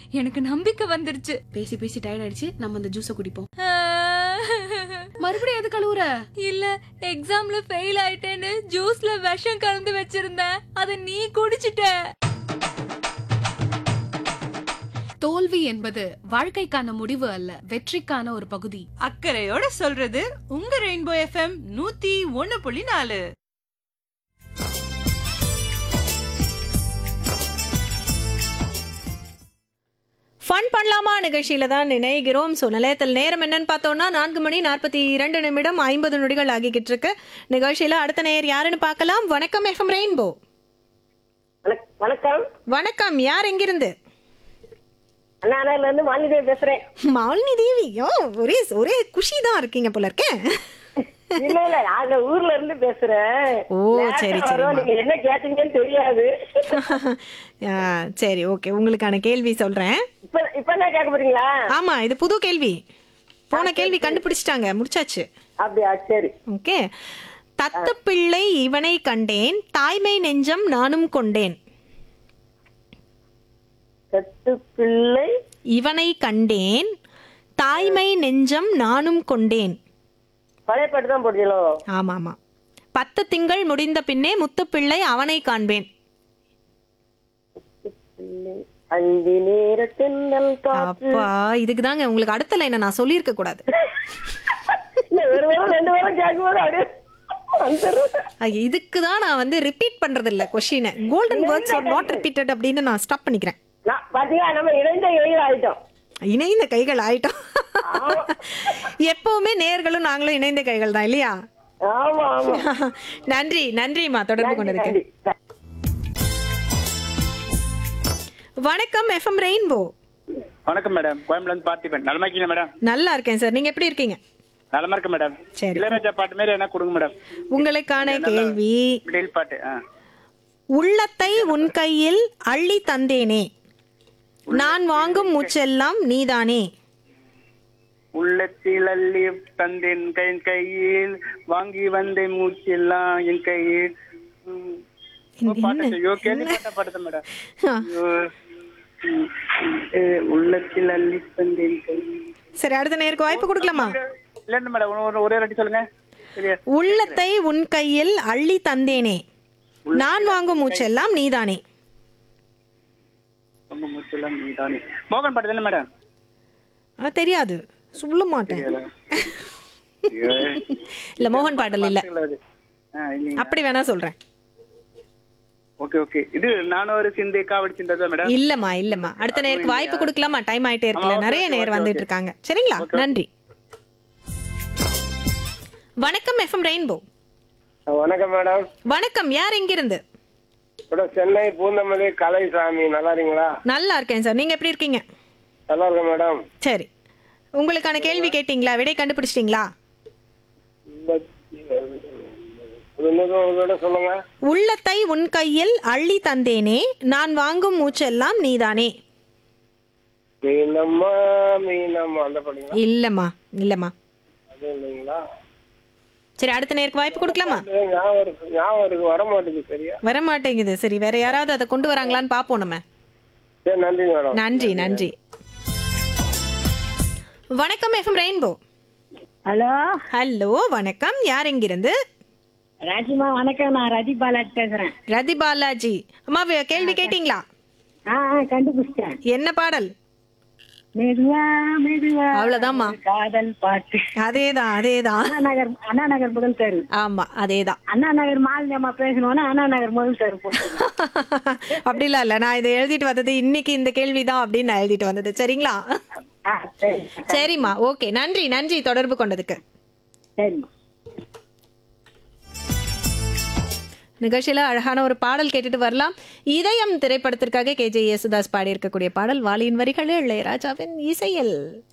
எனக்கு நம்பிக்கை வந்துருச்சு பேசி பேசி டயர்ட் ஆயிடுச்சு நம்ம அந்த ஜூஸ குடிப்போம் மறுபடியும் எது கழுவுற இல்ல எக்ஸாம்ல ஃபெயில் ஆயிட்டேன்னு ஜூஸ்ல விஷம் கலந்து வச்சிருந்தேன் அத நீ குடிச்சிட்ட தோல்வி என்பது வாழ்க்கைக்கான முடிவு அல்ல வெற்றிக்கான ஒரு பகுதி அக்கறையோட சொல்றது உங்க ரெயின்போ எஃப்எம் நூத்தி ஒன்னு புள்ளி நாலு ஃபன் பண்ணலாமா நிகழ்ச்சியில தான் நினைக்கிறோம் ஸோ நிலையத்தில் நேரம் என்னன்னு பார்த்தோம்னா நான்கு மணி நாற்பத்தி இரண்டு நிமிடம் ஐம்பது நொடிகள் ஆகிக்கிட்டு இருக்கு நிகழ்ச்சியில அடுத்த நேர் யாருன்னு பார்க்கலாம் வணக்கம் எஃப்எம் ரெயின்போ வணக்- வணக்கம் வணக்கம் யார் எங்கிருந்து அண்ணாநகர்ல இருந்து மாலிதேவி பேசுறேன் மாலினி தேவி ஓ ஒரே ஒரே குஷி தான் இருக்கீங்க போல இருக்கே இல்ல இல்ல நாங்க ஊர்ல இருந்து பேசுறேன் ஓ, நேரத்துல சரி, வரோம். சரிம்மா. நீங்க என்ன கேட்டீங்கன்னு தெரியாது ஆ, சரி ஓகே உங்களுக்கான கேள்வி சொல்றேன் இப்ப இப்ப என்ன கேட்க போறீங்களா ஆமா இது புது கேள்வி போன கேள்வி கண்டுபிடிச்சிட்டாங்க முடிச்சாச்சு அப்படியா சரி ஓகே தத்து பிள்ளை இவனை கண்டேன் தாய்மை நெஞ்சம் நானும் கொண்டேன் செத்து பிள்ளை இவனை கண்டேன் தாய்மை நெஞ்சம் நானும் கொண்டேன் பழைய பாட்டு தான் போடுறீங்களோ ஆமா ஆமா பத்து திங்கள் முடிந்த பின்னே முத்துப்பிள்ளை அவனை காண்பேன் பிள்ளை அந்தி நேர தென்னல் காற்று அப்பா இதுக்கு தாங்க உங்களுக்கு அடுத்த லைனை நான் சொல்லியிருக்க கூடாது இல்ல ஒரு வாரம் ரெண்டு வாரம் கேட்கும்போது அப்படியே வந்துரும். ஐய, இதுக்கு தான் நான் வந்து ரிப்பீட் பண்றது இல்ல கொஷினை golden words are not repeated அப்படின்னு நான் ஸ்டாப் பண்ணிக்கிறேன் நான் பாத்தீங்களா நம்ம இணைந்த இணையில் ஆயிட்டோம் இணைந்த கைகள் ஆயிட்டோம் எப்பவுமே நேர்களும் நாங்களும் இணைந்த கைகள் தான் இல்லையா ஆமா ஆமா நன்றி நன்றிம்மா தொடர்பு கொண்டதுக்கு நன்றி. வணக்கம் எஃப்எம் ரெயின்போ வணக்கம் மேடம் கோயம்புல இருந்து பார்த்திபன் நலமா இருக்கீங்க மேடம் நல்லா இருக்கேன் சார் நீங்க எப்படி இருக்கீங்க நலமா இருக்கு மேடம் சரி. இளையராஜா பாட்டு மாதிரி என்ன கொடுங்க மேடம் உங்களுக்கான கேள்வி மிடில் பாட்டு ஆ உள்ளத்தை உன் கையில் அள்ளி தந்தேனே நான் வாங்கும் மூச்செல்லாம் நீதானே உள்ளத்தில் அள்ளி தந்தேன் கை கையில் வாங்கி வந்தேன் மூச்செல்லாம் என் கையில் ம். ஓ, பாட்டு ஐயோ கேள்விப்பட்ட பாட்டு மேடம் ஆ, ஐயோ. ம், ஏ, உள்ளத்தில் அள்ளி தந்தேன் கையில் சரி அடுத்த நேருக்கு வாய்ப்பு கொடுக்கலாமா இல்லைன்னு மேடம் ஒரு- ஒரே வாட்டி சொல்லுங்க சரியா உள்ளத்தை உன் கையில் அள்ளி தந்தேனே நான் வாங்கும் மூச்செல்லாம் நீதானே உங்க மூச்செல்லாம் நீதானே மோகன் பாட்டு தானே மேடம் ஆ, தெரியாது சொல்ல மாட்டேன் ஐயோ. இல்ல மோகன் பாடல் இல்ல ஆ, இல்லைங்க. அப்படி வேணா சொல்றேன் ஓகே ஓகே இது நானும் ஒரு சிந்தை காவடி சிந்தா மேடம் இல்லம்மா இல்லம்மா அடுத்த நேருக்கு வாய்ப்பு கொடுக்கலாமா டைம் ஆயிட்டே இருக்குல்ல ஆமா, நிறைய okay, நேர் okay, வந்துட்டு okay. இருக்காங்க சரிங்களா நன்றி வணக்கம் எஃப்எம் ரெயின்போ வணக்கம் மேடம் வணக்கம் யார் எங்கிருந்து மேடம் சென்னை பூந்தமல்லி கலைசாமி நல்லா இருக்கீங்களா நல்லா இருக்கேன் சார் நீங்க எப்படி இருக்கீங்க நல்லா இருக்கேன் மேடம் சரி உங்களுக்கான கேள்வி கேட்டீங்களா விடை கண்டுபிடிச்சிட்டீங்களா இன்னொரு சொல்லுங்க உள்ளத்தை உன் கையில் அள்ளி தந்தேனே நான் வாங்கும் மூச்செல்லாம் நீதானே மீனம்மா மீனம்மா அந்த படிங்களா இல்லம்மா இல்லம்மா அது இல்லைங்களா சரி அடுத்த நேருக்கு வாய்ப்பு கொடுக்கலாமா அது ஞாபகம் இருக்கு ஞாபகம் இருக்கு வர மாட்டேங்குது சரியா வர மாட்டேங்குது சரி வேற யாராவது அதை கொண்டு வராங்களான்னு பாப்போம் நம்ம சரி நன்றி மேடம் நன்றி நன்றி வணக்கம் எஃப்எம் ரெயின்போ ஹலோ ஹலோ வணக்கம் யார் எங்கிருந்து ராஜிமா வணக்கம் நான் ரதி பாலாஜி பேசுறேன் ரதி பாலாஜி அம்மா வே- கேள்வி கேட்டீங்களா ஆ ஆ, கண்டுபிடிச்சிட்டேன் என்ன பாடல் மெதுவா மெதுவா அவ்வளவுதான்மா. ஒரு காதல் பாட்டு அதேதான் அதேதான் அண்ணா நகர் அண்ணா நகர் முதல் தெரு ஆமா அதேதான் அண்ணா நகர் மாலினி அம்மா பேசணும்னா அண்ணா நகர் முதல் தெரு போட்டு அப்படிலாம் இல்ல நான் இதை எழுதிட்டு வந்தது இன்னைக்கு இந்த கேள்விதான் அப்படின்னு நான் எழுதிட்டு வந்தது சரிங்களா ஆ சரி சரிம்மா ஓகே நன்றி நன்றி தொடர்பு கொண்டதுக்கு சரிம்மா நிகழ்ச்சியில அழகான ஒரு பாடல் கேட்டுட்டு வரலாம் இதயம் திரைப்படத்திற்காக கேஜே யேசுதாஸ் பாடியிருக்கக்கூடிய பாடல் வாலியின் வரிகள் இளையராஜாவின் இசையில்